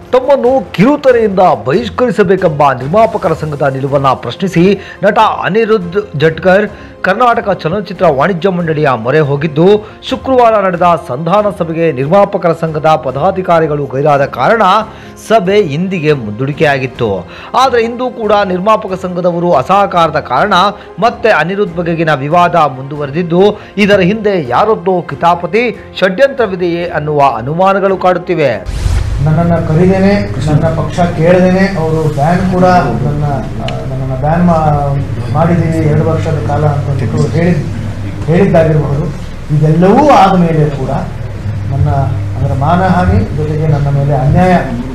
ತಮ್ಮನ್ನು ಕಿರುತೆರೆಯಿಂದ ಬಹಿಷ್ಕರಿಸಬೇಕೆಂಬ ನಿರ್ಮಾಪಕರ ಸಂಘದ ನಿಲುವನ್ನು ಪ್ರಶ್ನಿಸಿ ನಟ ಅನಿರುದ್ಧ್ ಜಟ್ಕರ್ ಕರ್ನಾಟಕ ಚಲನಚಿತ್ರ ವಾಣಿಜ್ಯ ಮಂಡಳಿಯ ಮೊರೆ ಹೋಗಿದ್ದು ಶುಕ್ರವಾರ ನಡೆದ ಸಂಧಾನ ಸಭೆಗೆ ನಿರ್ಮಾಪಕರ ಸಂಘದ ಪದಾಧಿಕಾರಿಗಳು ಗೈರಾದ ಕಾರಣ ಸಭೆ ಇಂದಿಗೆ ಮುಂದೂಡಿಕೆಯಾಗಿತ್ತು ಆದರೆ ಇಂದು ಕೂಡ ನಿರ್ಮಾಪಕ ಸಂಘದವರು ಅಸಹಕಾರದ ಕಾರಣ ಮತ್ತೆ ಅನಿರುದ್ಧ್ ಬಗೆಗಿನ ವಿವಾದ ಮುಂದುವರೆದಿದ್ದು ಇದರ ಹಿಂದೆ ಯಾರೊಬ್ಬೋ ಕಿತಾಪತಿ ಷಡ್ಯಂತ್ರವಿದೆಯೇ ಅನ್ನುವ ಅನುಮಾನಗಳು ಕಾಡುತ್ತಿವೆ ನನ್ನನ್ನು ಕರೀದೇನೆ ನನ್ನ ಪಕ್ಷ ಕೇಳದೇನೆ ಅವರು ಬ್ಯಾನ್ ಕೂಡ ನನ್ನ ನನ್ನನ್ನು ಬ್ಯಾನ್ ಮಾಡಿದ್ದೀವಿ ಎರಡು ವರ್ಷದ ಕಾಲ ಅಂತ ಅಂದ್ಬಿಟ್ಟು ಹೇಳಿದ್ ಹೇಳಿದ್ದಾಗಿರಬಹುದು ಇದೆಲ್ಲವೂ ಆದ ಮೇಲೆ ಕೂಡ ನನ್ನ ಅದರ ಮಾನಹಾನಿ ಜೊತೆಗೆ ನನ್ನ ಮೇಲೆ ಅನ್ಯಾಯ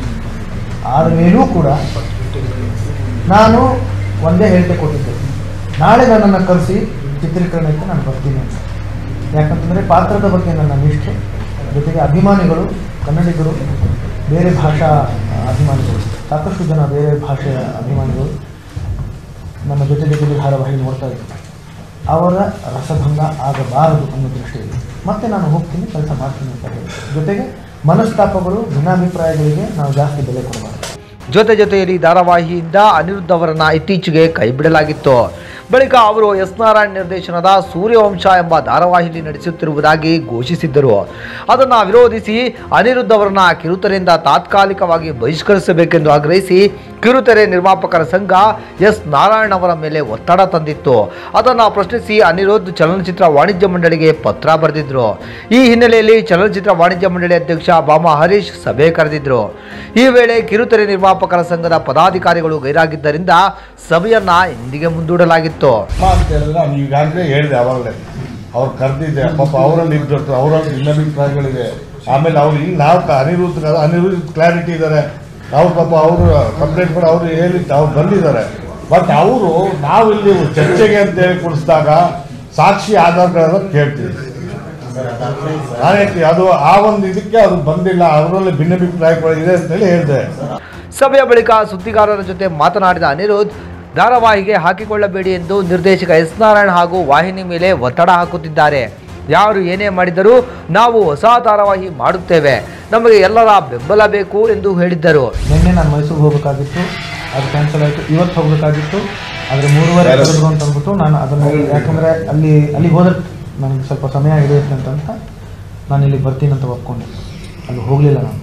ಆದ ಮೇಲೂ ಕೂಡ ನಾನು ಒಂದೇ ಹೇಳಿಕೆ ಕೊಟ್ಟಿದ್ದೆ ನಾಳೆ ನನ್ನನ್ನು ಕರೆಸಿ ಚಿತ್ರೀಕರಣಕ್ಕೆ ನಾನು ಬರ್ತೀನಿ ಅಂತ ಯಾಕಂತಂದರೆ ಪಾತ್ರದ ಬಗ್ಗೆ ನನ್ನ ನಿಷ್ಠೆ ಜೊತೆಗೆ ಅಭಿಮಾನಿಗಳು ಕನ್ನಡಿಗರು ಬೇರೆ ಭಾಷಾ ಆ, ಅಭಿಮಾನಿಗಳು ಸಾಕಷ್ಟು ಜನ ಬೇರೆ ಭಾಷೆಯ ಅಭಿಮಾನಿಗಳು ನಮ್ಮ ಜೊತೆ ಜೊತೆಗೆ ಧಾರಾವಾಹಿ ನೋಡ್ತಾ ಇದ್ರು ಅವರ ರಸಭಂಗ ಆಗಬಾರದು ಅನ್ನೋ ದೃಷ್ಟಿಯಲ್ಲಿ ಮತ್ತೆ ನಾನು ಹೋಗ್ತೀನಿ ಕೆಲಸ ಮಾಡ್ತೀನಿ ಅಂತ ಹೇಳಿ ಜೊತೆಗೆ ಮನಸ್ತಾಪಗಳು ಭಿನ್ನಾಭಿಪ್ರಾಯಗಳಿಗೆ ನಾವು ಜಾಸ್ತಿ ಬೆಲೆ ಕೊಡಬಾರದು ಜೊತೆ ಜೊತೆಯಲ್ಲಿ ಧಾರಾವಾಹಿಯಿಂದ ಅನಿರುದ್ಧ್ ಅವರನ್ನ ಇತ್ತೀಚೆಗೆ ಕೈಬಿಡಲಾಗಿತ್ತು ಬಳಿಕ ಅವರು ಎಸ್ ನಾರಾಯಣ್ ನಿರ್ದೇಶನದ ಸೂರ್ಯವಂಶ ಎಂಬ ಧಾರಾವಾಹಿಯಲ್ಲಿ ನಡೆಸುತ್ತಿರುವುದಾಗಿ ಘೋಷಿಸಿದ್ದರು ಅದನ್ನು ವಿರೋಧಿಸಿ ಅನಿರುದ್ಧ್ ಅವರನ್ನ ಕಿರುತೆರೆಯಿಂದ ತಾತ್ಕಾಲಿಕವಾಗಿ ಬಹಿಷ್ಕರಿಸಬೇಕೆಂದು ಆಗ್ರಹಿಸಿ ಕಿರುತೆರೆ ನಿರ್ಮಾಪಕರ ಸಂಘ ಎಸ್ ನಾರಾಯಣ್ ಅವರ ಮೇಲೆ ಒತ್ತಡ ತಂದಿತ್ತು ಅದನ್ನು ಪ್ರಶ್ನಿಸಿ ಅನಿರುದ್ಧ್ ಚಲನಚಿತ್ರ ವಾಣಿಜ್ಯ ಮಂಡಳಿಗೆ ಪತ್ರ ಬರೆದಿದ್ರು ಈ ಹಿನ್ನೆಲೆಯಲ್ಲಿ ಚಲನಚಿತ್ರ ವಾಣಿಜ್ಯ ಮಂಡಳಿ ಅಧ್ಯಕ್ಷ ಬಾಮಾ ಹರೀಶ್ ಸಭೆ ಕರೆದಿದ್ರು ಈ ವೇಳೆ ಕಿರುತೆರೆ ನಿರ್ಮಾಪಕರ ಸಂಘದ ಪದಾಧಿಕಾರಿಗಳು ಗೈರಾಗಿದ್ದರಿಂದ ಸಭೆಯನ್ನ ಇಂದಿಗೆ ಮುಂದೂಡಲಾಗಿತ್ತು ಅಮ್ಮ ಅಂತ ಹೇಳಿದ್ರೆ ನಾನು ಈಗಾಗಲೇ ಹೇಳಿದೆ ಅವಾಗಲೇ ಅವ್ರು ಕರೆದಿದ್ದೆ ಪಾಪ ಅವರಲ್ಲಿ ಇದ್ದಟ್ಟು ಅವರಲ್ಲಿ ಭಿನ್ನಾಭಿಪ್ರಾಯಗಳಿದೆ ಆಮೇಲೆ ಅವ್ರು ಇಲ್ಲಿ ನಾವು ಕ- ಅನಿರುದ್ಧ ಅನಿರುದ್ಧ ಕ್ಲಾರಿಟಿ ಇದ್ದಾರೆ ಅವ್ರು ಪಾಪ ಅವರು ಕಂಪ್ಲೇಂಟ್ ಕೂಡ ಅವರು ಹೇಳಿದ್ದು ಅವ್ರು ಬಂದಿದ್ದಾರೆ ಬಟ್ ಅವರು ನಾವು ಇಲ್ಲಿ ಚರ್ಚೆಗೆ ಅಂತ ಹೇಳಿ ಕೊಡಿಸಿದಾಗ ಸಾಕ್ಷಿ ಆಧಾರಗಳನ್ನ ಕೇಳ್ತೀವಿ ನಾನು ಹೇಳ್ತೀನಿ ಅದು ಆ ಒಂದು ಇದಕ್ಕೆ ಅದು ಬಂದಿಲ್ಲ ಅವರಲ್ಲಿ ಭಿನ್ನಾಭಿಪ್ರಾಯಗಳಿದೆ ಅಂತೇಳಿ ಹೇಳಿದೆ ಸಭೆಯ ಬಳಿಕ ಸುದ್ದಿಗಾರರ ಜೊತೆ ಮಾತನಾಡಿದ ಅನಿರುದ್ಧ್ ಧಾರಾವಾಹಿಗೆ ಹಾಕಿಕೊಳ್ಳಬೇಡಿ ಎಂದು ನಿರ್ದೇಶಕ ಎಸ್ ನಾರಾಯಣ್ ಹಾಗೂ ವಾಹಿನಿ ಮೇಲೆ ಒತ್ತಡ ಹಾಕುತ್ತಿದ್ದಾರೆ ಯಾರು ಏನೇ ಮಾಡಿದರೂ ನಾವು ಹೊಸ ಧಾರಾವಾಹಿ ಮಾಡುತ್ತೇವೆ ನಮಗೆ ಎಲ್ಲರ ಬೆಂಬಲ ಬೇಕು ಎಂದು ಹೇಳಿದ್ದರು ನಿನ್ನೆ ನಾನು ಮೈಸೂರಿಗೆ ಹೋಗಬೇಕಾಗಿತ್ತು ಅದು ಕ್ಯಾನ್ಸಲ್ ಆಯಿತು ಇವತ್ತು ಹೋಗಬೇಕಾಗಿತ್ತು ಆದರೆ ಮೂರುವರೆ ಕರೆದ್ರು ಅಂತ ಅಂದ್ಬಿಟ್ಟು ನಾನು ಅದನ್ನು ಯಾಕಂದರೆ ಅಲ್ಲಿ ಅಲ್ಲಿಗೆ ಹೋದ್ರೆ ನನಗೆ ಸ್ವಲ್ಪ ಸಮಯ ಹಿಡಿಯುತ್ತೆ ಅಂತಂತ ನಾನು ಇಲ್ಲಿಗೆ ಬರ್ತೀನಿ ಅಂತ ಒಪ್ಕೊಂಡೆ ಅಲ್ಲಿ ಹೋಗಲಿಲ್ಲ ನಾನು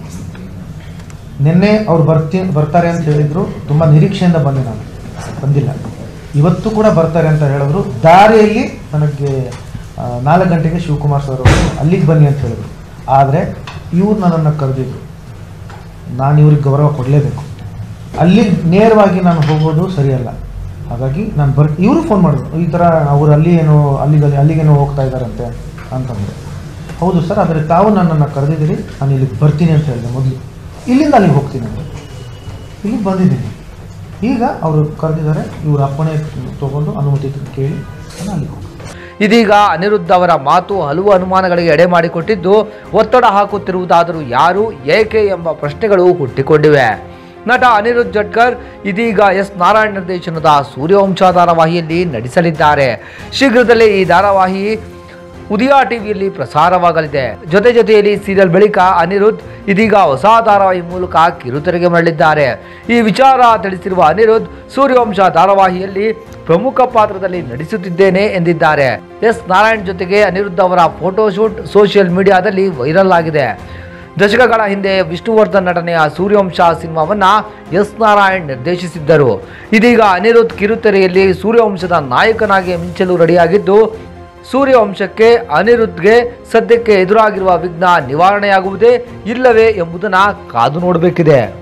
ನಿನ್ನೆ ಅವ್ರು ಬರ್ತೀನಿ ಬರ್ತಾರೆ ಅಂತ ಹೇಳಿದ್ರು ತುಂಬ ನಿರೀಕ್ಷೆಯಿಂದ ಬಂದೆ ನಾನು ಬಂದಿಲ್ಲ ಇವತ್ತು ಕೂಡ ಬರ್ತಾರೆ ಅಂತ ಹೇಳಿದ್ರು ದಾರಿಯಲ್ಲಿ ನನಗೆ ಆ, ನಾಲ್ಕು ಗಂಟೆಗೆ ಶಿವಕುಮಾರ್ ಸರ್ ಅವರು ಅಲ್ಲಿಗೆ ಬನ್ನಿ ಅಂತ ಹೇಳಿದ್ರು ಆದರೆ ಇವ್ರು ನನ್ನನ್ನು ಕರೆದಿದ್ರು ನಾನು ಇವ್ರಿಗೆ ಗೌರವ ಕೊಡಲೇಬೇಕು ಅಲ್ಲಿ ನೇರವಾಗಿ ನಾನು ಹೋಗೋದು ಸರಿಯಲ್ಲ ಹಾಗಾಗಿ ನಾನು ಬರ್ ಇವರು ಫೋನ್ ಮಾಡಿದ್ರು ಈ ಥರ ಅವರು ಅಲ್ಲಿ ಏನೋ ಅಲ್ಲಿಗೆ ಅಲ್ಲಿಗೇನೋ ಹೋಗ್ತಾ ಇದ್ದಾರಂತೆ ಅಂತಂದರೆ ಹೌದು ಸರ್ ಆದರೆ ತಾವು ನನ್ನನ್ನು ಕರೆದಿದ್ದೀರಿ ನಾನು ಇಲ್ಲಿಗೆ ಬರ್ತೀನಿ ಅಂತ ಹೇಳಿದೆ ಮೊದಲು ಇಲ್ಲಿಂದ ಅಲ್ಲಿಗೆ ಹೋಗ್ತೀನಿ ಅಂದರೆ ಇಲ್ಲಿಗೆ ಬಂದಿದ್ದೀನಿ ಈಗ ಅವರು ಕರೆದಿದ್ದಾರೆ ಇವ್ರ ಅಪ್ಪಣೆ ತೊಗೊಂಡು ಅನುಮತಿ ಕೇಳಿ ನಾನು ಅಲ್ಲಿಗೆ ಹೋಗ್ತೀನಿ ಇದೀಗ ಅನಿರುದ್ಧ್ ಅವರ ಮಾತು ಹಲವು ಅನುಮಾನಗಳಿಗೆ ಎಡೆ ಮಾಡಿಕೊಟ್ಟಿದ್ದು ಒತ್ತಡ ಹಾಕುತ್ತಿರುವುದಾದರೂ ಯಾರು ಏಕೆ ಎಂಬ ಪ್ರಶ್ನೆಗಳು ಹುಟ್ಟಿಕೊಂಡಿವೆ ನಟ ಅನಿರುದ್ಧ್ ಜಟ್ಕರ್ ಇದೀಗ ಎಸ್ ನಾರಾಯಣ್ ನಿರ್ದೇಶನದ ಸೂರ್ಯವಂಶ ಧಾರಾವಾಹಿಯಲ್ಲಿ ನಟಿಸಲಿದ್ದಾರೆ ಶೀಘ್ರದಲ್ಲೇ ಈ ಧಾರಾವಾಹಿ ಉದಯ ಟಿವಿಯಲ್ಲಿ ಪ್ರಸಾರವಾಗಲಿದೆ ಜೊತೆ ಜೊತೆಯಲ್ಲಿ ಸೀರಿಯಲ್ ಬಳಿಕ ಅನಿರುದ್ಧ್ ಇದೀಗ ಹೊಸ ಧಾರಾವಾಹಿ ಮೂಲಕ ಕಿರುತೆರೆಗೆ ಮರಳಿದ್ದಾರೆ ಈ ವಿಚಾರ ತಿಳಿಸಿರುವ ಅನಿರುದ್ಧ್ ಸೂರ್ಯವಂಶ ಧಾರಾವಾಹಿಯಲ್ಲಿ ಪ್ರಮುಖ ಪಾತ್ರದಲ್ಲಿ ನಟಿಸುತ್ತಿದ್ದೇನೆ ಎಂದಿದ್ದಾರೆ ಎಸ್ ನಾರಾಯಣ್ ಜೊತೆಗೆ ಅನಿರುದ್ಧ್ ಅವರ ಫೋಟೋಶೂಟ್ ಸೋಷಿಯಲ್ ಮೀಡಿಯಾದಲ್ಲಿ ವೈರಲ್ ಆಗಿದೆ ದಶಕಗಳ ಹಿಂದೆ ವಿಷ್ಣುವರ್ಧನ್ ನಟನೆಯ ಸೂರ್ಯವಂಶ ಸಿನಿಮಾವನ್ನ ಎಸ್ ನಾರಾಯಣ್ ನಿರ್ದೇಶಿಸಿದ್ದರು ಇದೀಗ ಅನಿರುದ್ಧ್ ಕಿರುತೆರೆಯಲ್ಲಿ ಸೂರ್ಯವಂಶದ ನಾಯಕನಾಗಿ ಮಿಂಚಲು ರೆಡಿಯಾಗಿದ್ದು ಸೂರ್ಯವಂಶಕ್ಕೆ ಅನಿರುದ್ಧ್ಗೆ ಸದ್ಯಕ್ಕೆ ಎದುರಾಗಿರುವ ವಿಘ್ನ ನಿವಾರಣೆಯಾಗುವುದೇ ಇಲ್ಲವೇ ಎಂಬುದನ್ನು ಕಾದು ನೋಡಬೇಕಿದೆ